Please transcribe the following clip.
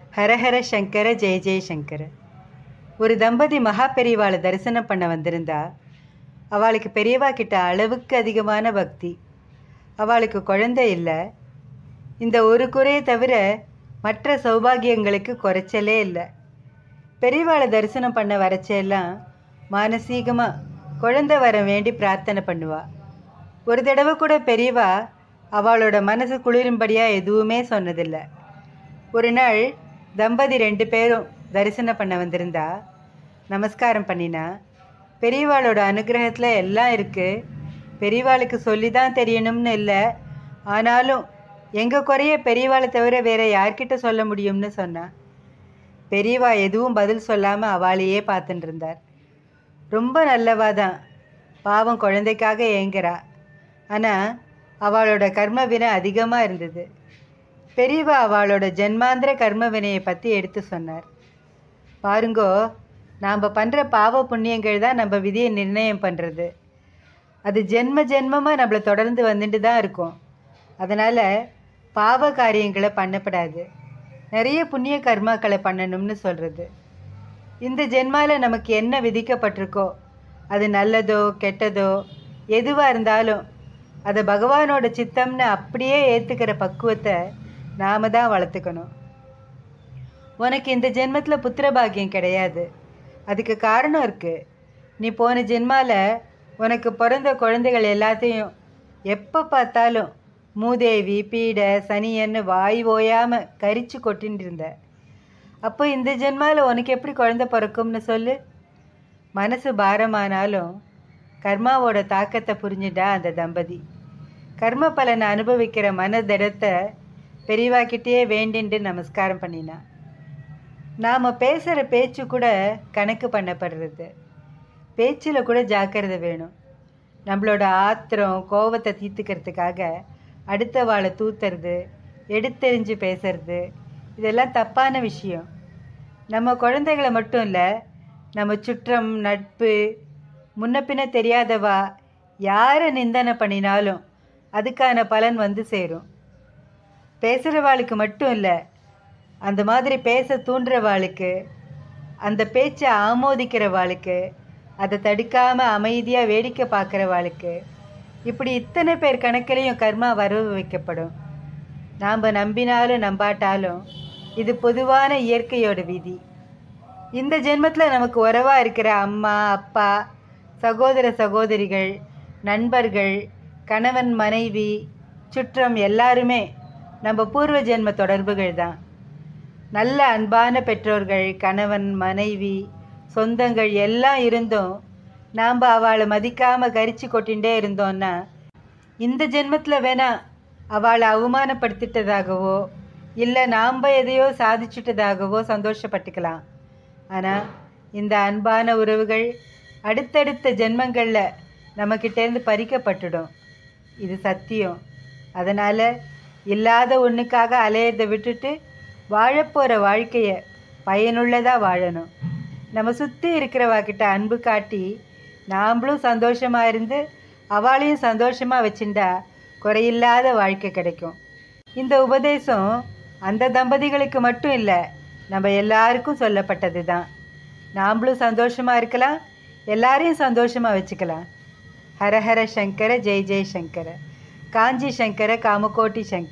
ஹரஹர சங்கர ஜெய ஜெய சங்கர ஒரு தம்பதி மகா பெரியவாளை தரிசனம் பண்ண வந்திருந்தா அவளுக்கு பெரியவா கிட்ட அளவுக்கு அதிகமான பக்தி அவளுக்கு குழந்தை இல்லை இந்த ஒரு குறையை தவிர மற்ற சௌபாகியங்களுக்கு குறைச்சலே இல்லை பெரியவாளை தரிசனம் பண்ண வரச்செல்லாம் மானசீகமாக குழந்தை வர வேண்டி பிரார்த்தனை பண்ணுவா ஒரு தடவை கூட பெரியவா அவளோட மனசு குளிரும்படியாக எதுவுமே சொன்னதில்லை ஒரு நாள் தம்பதி ரெண்டு பேரும் தரிசனம் பண்ண வந்திருந்தா நமஸ்காரம் பண்ணினா பெரியவாளோட அனுகிரகத்தில் எல்லாம் இருக்குது பெரியவாளுக்கு சொல்லி தான் தெரியணும்னு இல்லை ஆனாலும் எங்கள் குறைய பெரியவாளை தவிர வேற யார்கிட்ட சொல்ல முடியும்னு சொன்னா பெரியவா எதுவும் பதில் சொல்லாமல் அவளையே பார்த்துட்டு இருந்தார் ரொம்ப நல்லவா தான் பாவம் குழந்தைக்காக ஏங்குறா ஆனால் அவளோட கர்ம வினை அதிகமாக இருந்தது பெரியவா அவளோட ஜென்மாந்திர கர்ம வினையை பற்றி எடுத்து சொன்னார் பாருங்கோ நாம் பண்ணுற பாவ புண்ணியங்கள் தான் நம்ம விதியை நிர்ணயம் பண்ணுறது அது ஜென்ம ஜென்மமாக நம்மளை தொடர்ந்து வந்துட்டு தான் இருக்கும் அதனால் பாவ காரியங்களை பண்ணப்படாது நிறைய புண்ணிய கர்மாக்களை பண்ணணும்னு சொல்கிறது இந்த ஜென்மாவில் நமக்கு என்ன விதிக்கப்பட்டிருக்கோ அது நல்லதோ கெட்டதோ எதுவாக இருந்தாலும் அதை பகவானோட சித்தம்னு அப்படியே ஏற்றுக்கிற பக்குவத்தை நாம தான் வளர்த்துக்கணும் உனக்கு இந்த ஜென்மத்தில் புத்திர பாக்கியம் கிடையாது அதுக்கு காரணம் இருக்குது நீ போன ஜென்மாவில் உனக்கு பிறந்த குழந்தைகள் எல்லாத்தையும் எப்போ பார்த்தாலும் மூதேவி பீடை சனியன்னு வாய் ஓயாமல் கரிச்சு கொட்டின்னு இருந்த அப்போ இந்த ஜென்மாவில் உனக்கு எப்படி குழந்தை பிறக்கும்னு சொல்லு மனசு பாரமானாலும் கர்மாவோட தாக்கத்தை புரிஞ்சுட்டா அந்த தம்பதி கர்ம பலனை அனுபவிக்கிற மனதிடத்தை பெரியவாக்கிட்டேயே வேண்டிண்டு நமஸ்காரம் பண்ணினா நாம் பேசுகிற பேச்சு கூட கணக்கு பண்ணப்படுறது பேச்சில் கூட ஜாக்கிரதை வேணும் நம்மளோட ஆத்திரம் கோவத்தை தீர்த்துக்கிறதுக்காக அடுத்த வாழை தூத்துறது எடுத்தெறிஞ்சு பேசுறது இதெல்லாம் தப்பான விஷயம் நம்ம குழந்தைகளை மட்டும் இல்லை நம்ம சுற்றம் நட்பு முன்ன பின்ன தெரியாதவா யாரை நிந்தனை பண்ணினாலும் அதுக்கான பலன் வந்து சேரும் பேசுகிறவாளுக்கு மட்டும் இல்லை அந்த மாதிரி பேச தூண்டுறவாளுக்கு அந்த பேச்சை ஆமோதிக்கிறவாளுக்கு அதை தடுக்காமல் அமைதியாக வேடிக்கை பார்க்குறவாளுக்கு இப்படி இத்தனை பேர் கணக்கிலையும் கர்மா வரவு வைக்கப்படும் நாம் நம்பினாலும் நம்பாட்டாலும் இது பொதுவான இயற்கையோட விதி இந்த ஜென்மத்தில் நமக்கு உறவாக இருக்கிற அம்மா அப்பா சகோதர சகோதரிகள் நண்பர்கள் கணவன் மனைவி சுற்றம் எல்லாருமே நம்ம பூர்வ ஜென்ம தொடர்புகள் தான் நல்ல அன்பான பெற்றோர்கள் கணவன் மனைவி சொந்தங்கள் எல்லாம் இருந்தும் நாம் அவளை மதிக்காமல் கரிச்சு கொட்டிகிட்டே இருந்தோன்னா இந்த ஜென்மத்தில் வேணா அவளை அவமானப்படுத்திட்டதாகவோ இல்லை நாம் எதையோ சாதிச்சிட்டதாகவோ சந்தோஷப்பட்டுக்கலாம் ஆனால் இந்த அன்பான உறவுகள் அடுத்தடுத்த ஜென்மங்களில் நம்மக்கிட்டேருந்து பறிக்கப்பட்டுடும் இது சத்தியம் அதனால் இல்லாத ஒன்றுக்காக அலையிறதை விட்டுட்டு வாழப்போகிற வாழ்க்கையை பயனுள்ளதாக வாழணும் நம்ம சுற்றி இருக்கிறவாக்கிட்ட அன்பு காட்டி நாம்ளும் சந்தோஷமாக இருந்து அவளையும் சந்தோஷமாக வச்சுட்டா குறையில்லாத வாழ்க்கை கிடைக்கும் இந்த உபதேசம் அந்த தம்பதிகளுக்கு மட்டும் இல்லை நம்ம எல்லாருக்கும் சொல்லப்பட்டது தான் நாம்ளும் சந்தோஷமாக இருக்கலாம் எல்லாரையும் சந்தோஷமாக வச்சுக்கலாம் ஹரஹர சங்கர ஜெய் ஜெய் சங்கர காஞ்சி சங்கர காமகோட்டி சங்கர